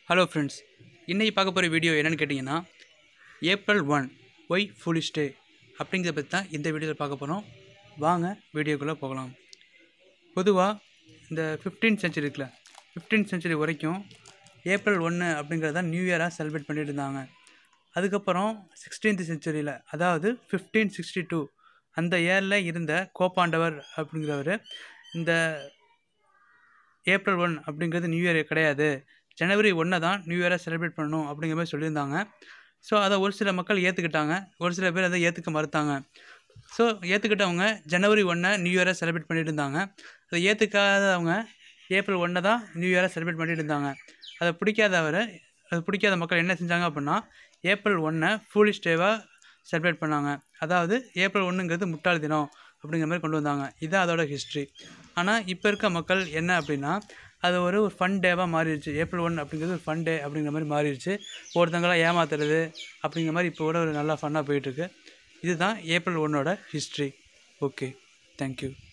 hello friends இன்றைக்கி பார்க்க போகிற வீடியோ என்னென்னு கேட்டிங்கன்னா ஏப்ரல் ஒன் ஒய் ஃபுலிஷ் டே அப்படிங்கிறத பற்றி தான் இந்த வீடியோவில் பார்க்க போகிறோம் வாங்க வீடியோக்குள்ளே போகலாம் பொதுவாக இந்த ஃபிஃப்டீன் சென்ச்சுரி இருக்குல்ல ஃபிஃப்டீன் சென்ச்சுரி வரைக்கும் ஏப்ரல் ஒன்று அப்படிங்கிறத நியூ இயராக செலிப்ரேட் பண்ணிட்டு இருந்தாங்க அதுக்கப்புறம் சிக்ஸ்டீன்த் செஞ்சுரியில் அதாவது ஃபிஃப்டீன் சிக்ஸ்டி டூ அந்த இயரில் இருந்த கோப்பாண்டவர் அப்படிங்கிறவர் இந்த ஏப்ரல் ஒன் அப்படிங்கிறது நியூ இயர் கிடையாது ஜனவரி ஒன்றை தான் நியூ இயரை செலிப்ரேட் பண்ணணும் அப்படிங்கிற மாதிரி சொல்லியிருந்தாங்க ஸோ அதை ஒரு சில மக்கள் ஏற்றுக்கிட்டாங்க ஒரு சில பேர் அதை ஏற்றுக்க மறுத்தாங்க ஸோ ஏற்றுக்கிட்டவங்க ஜனவரி ஒன்றை நியூ இயரை செலிப்ரேட் பண்ணிட்டு இருந்தாங்க அதை ஏற்றுக்காதவங்க ஏப்ரல் ஒன்றை தான் நியூ இயரை செலிப்ரேட் பண்ணிட்டு இருந்தாங்க அதை பிடிக்காதவர் அது பிடிக்காத மக்கள் என்ன செஞ்சாங்க அப்படின்னா ஏப்ரல் ஒன்றை ஃபூலிஷ் டேவாக செலிப்ரேட் பண்ணாங்க அதாவது ஏப்ரல் ஒன்றுங்கிறது முட்டாள் தினம் அப்படிங்கிற மாதிரி கொண்டு வந்தாங்க இதுதான் அதோட ஹிஸ்ட்ரி ஆனால் இப்போ இருக்க மக்கள் என்ன அப்படின்னா அது ஒரு ஒரு ஃபன் டேவாக மாறிடுச்சு ஏப்ரல் ஒன் அப்படிங்கிறது ஒரு ஃபன் டே அப்படிங்கிற மாதிரி மாறிடுச்சு ஒருத்தங்களாம் ஏமாத்துறது அப்படிங்கிற மாதிரி இப்போ கூட ஒரு நல்லா ஃபன்னாக போயிட்டுருக்கு இதுதான் ஏப்ரல் ஒன்னோட ஹிஸ்ட்ரி ஓகே தேங்க்யூ